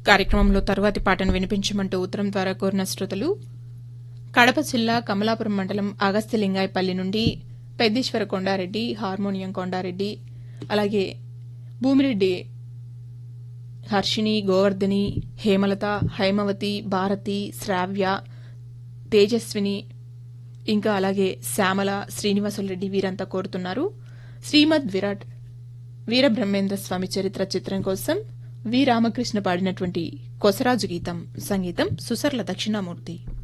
కార్యక్రమంలో తరువాతి పాటను వినిపించమంటూ ఉత్తరం ద్వారా కోరిన శ్రోతలు కడప జిల్లా కమలాపురం మండలం అగస్త్యలింగాయపల్లి నుండి పెద్దీశ్వర కొండారెడ్డి హార్మోనియం కొండారెడ్డి అలాగే భూమిరెడ్డి హర్షిణి గోవర్ధని హేమలత హైమవతి భారతి శ్రావ్య తేజస్విని ఇంకా అలాగే శ్యామల శ్రీనివాసులరెడ్డి వీరంతా కోరుతున్నారు శ్రీమద్ విరాట్ వీరబ్రహ్మేంద్ర స్వామి చరిత్ర చిత్రం కోసం వి రామకృష్ణ పాడినటువంటి కొసరాజు గీతం సంగీతం సుసర్ల దక్షిణామూర్తి